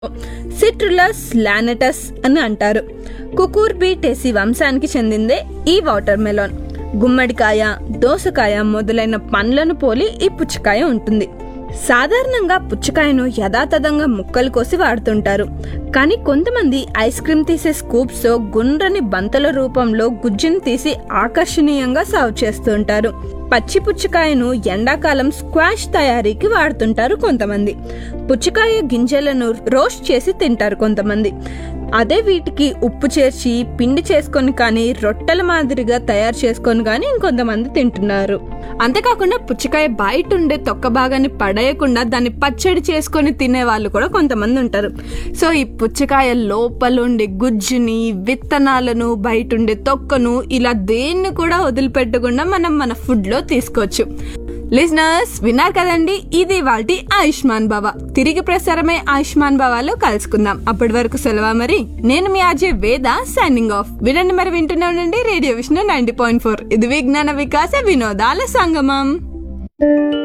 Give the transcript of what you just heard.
సిట్రులస్ లానటస్ అని అంటారు కుకూర్బిటేసి వంశానికి చెందిందే ఈ వాటర్ మెలాన్ గుమ్మడికాయ దోసకాయ మొదలైన పండ్లను పోలి ఈ పుచ్చకాయ ఉంటుంది సాధారణంగా పుచ్చకాయను యథాతథంగా ముక్కలు కోసి వాడుతుంటారు కానీ కొంతమంది ఐస్ క్రీమ్ తీసే స్కూప్స్ తో గుండ్రని బంతల రూపంలో గుజ్జును తీసి ఆకర్షణీయంగా సర్వ్ చేస్తుంటారు పచ్చి పుచ్చకాయను ఎండాకాలం స్క్వాష్ తయారీకి వాడుతుంటారు కొంతమంది పుచ్చకాయ గింజలను రోస్ట్ చేసి తింటారు కొంతమంది అదే వీటికి ఉప్పు చేర్చి పిండి చేసుకొని కానీ రొట్టెల మాదిరిగా తయారు చేసుకొని కానీ ఇంకొంతమంది తింటున్నారు అంతేకాకుండా పుచ్చకాయ బయట ఉండే తొక్క భాగాన్ని పడేయకుండా దాన్ని పచ్చడి చేసుకొని తినే వాళ్ళు కూడా కొంతమంది ఉంటారు సో ఈ పుచ్చకాయ లోపలుండే గుజ్జుని విత్తనాలను బయట ఉండే తొక్కను ఇలా దేన్ని కూడా వదిలిపెట్టకుండా మనం మన ఫుడ్ లో తీసుకోవచ్చు లిజనర్స్ విన్నారు కదండి ఇది వాళ్ళ ఆయుష్మాన్ బావ తిరిగి ప్రసారమై ఆయుష్మాన్ బావాలో కలుసుకుందాం అప్పటి వరకు సెలవా మరి నేను మీ అజయ్ వేద సైనింగ్ ఆఫ్ వినండి మరి వింటూనే ఉండండి radio Vishnu ninety point four ఇది విజ్ఞాన వికాస వినోదాల సంగమం